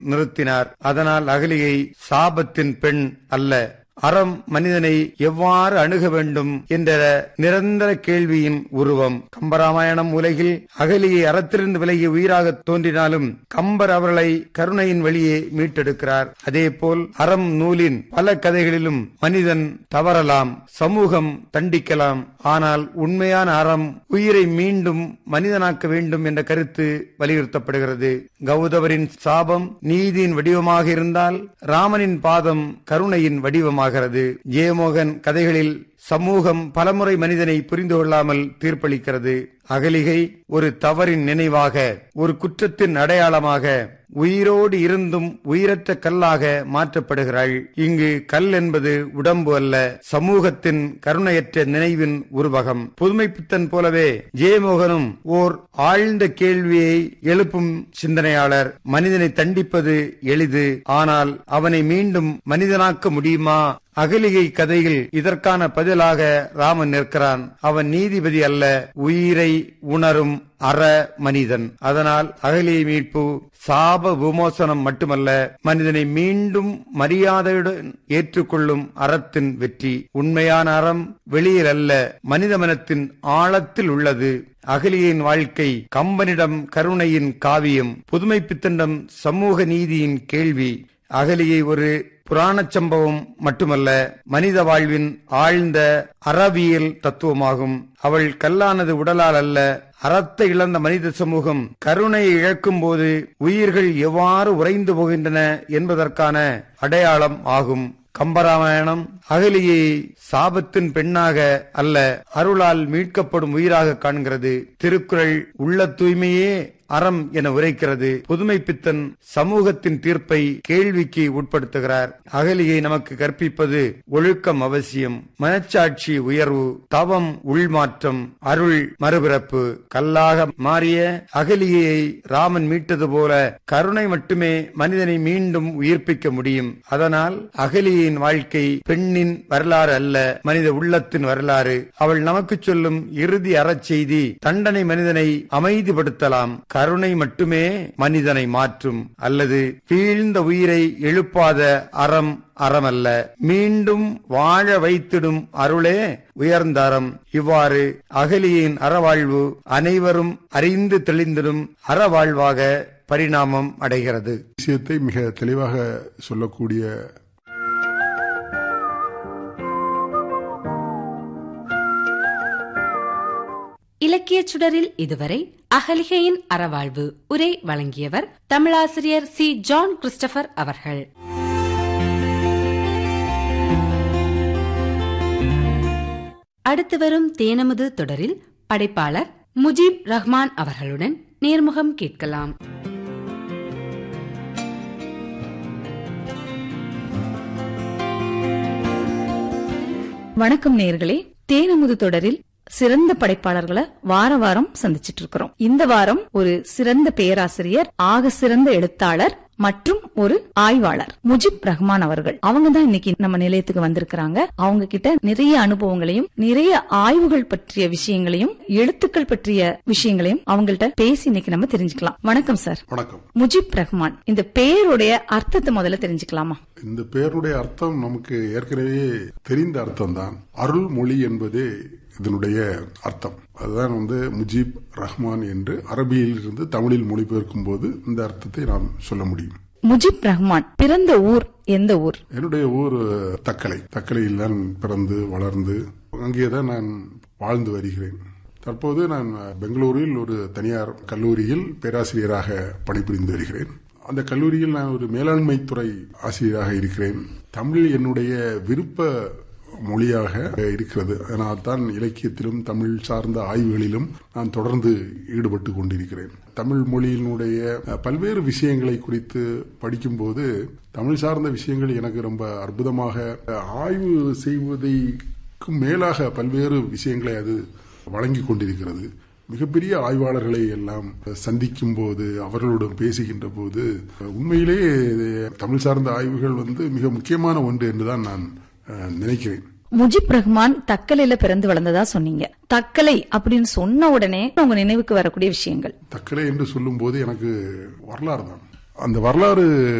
நிறுத்தினார் அதனால் அகலியை சாபத்தின் பெண் அல்ல அறம் மனிதனை எவ்வாறு அணுக வேண்டும் என்ற நிரந்தர கேள்வியின் உருவம் கம்பராமாயணம் உலகில் அகலியை அறத்திலிருந்து விலகிய உயிராக தோன்றினாலும் கம்பர் அவர்களை கருணையின் வழியே மீட்டெடுக்கிறார் அதேபோல் அறம் நூலின் பல கதைகளிலும் மனிதன் தவறலாம் சமூகம் தண்டிக்கலாம் ஆனால் உண்மையான அறம் உயிரை மீண்டும் மனிதனாக்க வேண்டும் என்ற கருத்து வலியுறுத்தப்படுகிறது கௌதவரின் சாபம் நீதியின் வடிவமாக இருந்தால் ராமனின் பாதம் கருணையின் வடிவமாகிறது ஜெயமோகன் கதைகளில் சமூகம் பலமுறை மனிதனை புரிந்து கொள்ளாமல் தீர்ப்பளிக்கிறது அகலிகை ஒரு தவறின் நினைவாக ஒரு குற்றத்தின் அடையாளமாக உயிரோடு இருந்தும் உயிரற்ற கல்லாக மாற்றப்படுகிறாள் இங்கு கல் என்பது உடம்பு அல்ல சமூகத்தின் கருணையற்ற நினைவின் உருவகம் புதுமைப்பித்தன் போலவே ஜெயமோகனும் ஓர் ஆழ்ந்த கேள்வியை எழுப்பும் சிந்தனையாளர் மனிதனை தண்டிப்பது எளிது ஆனால் அவனை மீண்டும் மனிதனாக்க முடியுமா அகலிகை கதையில் இதற்கான பதிலாக ராமன் நிற்கிறான் அவன் நீதிபதி அல்ல உயிரை உணரும் அற மனிதன் அதனால் அகலியை மீட்பு சாப விமோசனம் மட்டுமல்ல மனிதனை மீண்டும் மரியாதையுடன் ஏற்றுக்கொள்ளும் அறத்தின் வெற்றி உண்மையான அறம் வெளியில் அல்ல மனித மனத்தின் ஆழத்தில் உள்ளது அகலியின் வாழ்க்கை கம்பனிடம் கருணையின் காவியம் புதுமை பித்தண்டம் சமூக நீதியின் கேள்வி அகலியை ஒரு புராணச் சம்பவம் மட்டுமல்ல மனித வாழ்வின் ஆழ்ந்த அறவியல் தத்துவமாகும் அவள் கல்லானது உடலால் அல்ல அறத்தை இழந்த மனித சமூகம் கருணையை இழக்கும் போது உயிர்கள் எவ்வாறு உறைந்து போகின்றன என்பதற்கான அடையாளம் ஆகும் கம்பராமாயணம் அகலியை சாபத்தின் பெண்ணாக அல்ல அருளால் மீட்கப்படும் உயிராக காண்கிறது திருக்குறள் உள்ள தூய்மையே அறம் என உரைக்கிறது புதுமை பித்தன் சமூகத்தின் தீர்ப்பை கேள்விக்கு உட்படுத்துகிறார் அகலியை நமக்கு கற்பிப்பது ஒழுக்கம் அவசியம் மனச்சாட்சி உயர்வு தவம் உள்மாற்றம் அருள் மறுபிறப்பு கல்லாக மாறிய அகலியை ராமன் மீட்டது போல கருணை மட்டுமே மனிதனை மீண்டும் உயிர்ப்பிக்க முடியும் அதனால் அகலியின் வாழ்க்கை பெண்ணின் வரலாறு அல்ல மனித உள்ளத்தின் வரலாறு அவள் நமக்கு சொல்லும் இறுதி அறச்செய்தி தண்டனை மனிதனை அமைதிப்படுத்தலாம் கருணை மட்டுமே மனிதனை மாற்றும் அல்லது வீழ்ந்த உயிரை எழுப்பாத அறம் அறமல்ல மீண்டும் வாழ வைத்திடும் அருளே உயர்ந்த அறம் இவ்வாறு அகலியின் அறவாழ்வு அனைவரும் அறிந்து தெளிந்திடும் அறவாழ்வாக பரிணாமம் அடைகிறது விஷயத்தை மிக தெளிவாக சொல்லக்கூடிய இலக்கியச் சுடரில் இதுவரை அகலிகையின் அறவாழ்வு உரை வழங்கியவர் தமிழாசிரியர் சி ஜான் கிறிஸ்டபர் அவர்கள் அடுத்து வரும் தேனமுது தொடரில் படைப்பாளர் முஜீப் ரஹ்மான் அவர்களுடன் நேர்முகம் கேட்கலாம் வணக்கம் நேர்களே தேனமுது தொடரில் சிறந்த படைப்பாளர்களை வார வாரம் சந்திச்சிட்டு இருக்கிறோம் இந்த வாரம் ஒரு சிறந்த பேராசிரியர் ஆக சிறந்த எழுத்தாளர் மற்றும் ஒரு ஆய்வாளர் முஜிப் ரஹ்மான் அவர்கள் அவங்க தான் இன்னைக்கு நம்ம நிலையத்துக்கு வந்திருக்கிறாங்க அவங்க கிட்ட நிறைய அனுபவங்களையும் நிறைய ஆய்வுகள் பற்றிய விஷயங்களையும் எழுத்துக்கள் பற்றிய விஷயங்களையும் அவங்கள்ட்ட பேசி இன்னைக்கு நம்ம தெரிஞ்சுக்கலாம் வணக்கம் சார் வணக்கம் முஜிப் ரஹ்மான் இந்த பேருடைய அர்த்தத்தை முதல்ல தெரிஞ்சுக்கலாமா இந்த பெயருடைய அர்த்தம் நமக்கு ஏற்கனவே தெரிந்த அர்த்தம் தான் அருள்மொழி என்பது இதனுடைய அர்த்தம் அதுதான் வந்து முஜீப் ரஹ்மான் என்று அரபியில் இருந்து தமிழில் மொழிபெயர்க்கும் போது இந்த அர்த்தத்தை நாம் சொல்ல முடியும் முஜிப் ரஹ்மான் பிறந்த ஊர் எந்த ஊர் என்னுடைய ஊர் தக்கலை தக்கலையில் தான் பிறந்து வளர்ந்து அங்கேதான் நான் வாழ்ந்து வருகிறேன் தற்போது நான் பெங்களூரில் ஒரு தனியார் கல்லூரியில் பேராசிரியராக பணிபுரிந்து வருகிறேன் அந்த கல்லூரியில் நான் ஒரு மேலாண்மை துறை ஆசிரியராக இருக்கிறேன் தமிழ் என்னுடைய விருப்ப மொழியாக இருக்கிறது அதனால் தான் இலக்கியத்திலும் தமிழ் சார்ந்த ஆய்வுகளிலும் நான் தொடர்ந்து ஈடுபட்டு கொண்டிருக்கிறேன் தமிழ் மொழியினுடைய பல்வேறு விஷயங்களை குறித்து படிக்கும்போது தமிழ் சார்ந்த விஷயங்கள் எனக்கு ரொம்ப அற்புதமாக ஆய்வு செய்வதைக்கும் மேலாக பல்வேறு விஷயங்களை அது வழங்கி கொண்டிருக்கிறது மிகப்பெரிய ஆய்வாளர்களை எல்லாம் சந்திக்கும் போது அவர்களுடன் பேசுகின்ற போது உண்மையிலே தமிழ் சார்ந்த ஆய்வுகள் வந்து மிக முக்கியமான ஒன்று என்றுதான் நான் நினைக்கிறேன் முஜிப் ரஹ்மான் தக்கலையில பிறந்து வளர்ந்ததா சொன்னீங்க தக்கலை அப்படின்னு சொன்ன உடனே உங்க நினைவுக்கு வரக்கூடிய விஷயங்கள் தக்கலை என்று சொல்லும் போது எனக்கு வரலாறு தான் அந்த வரலாறு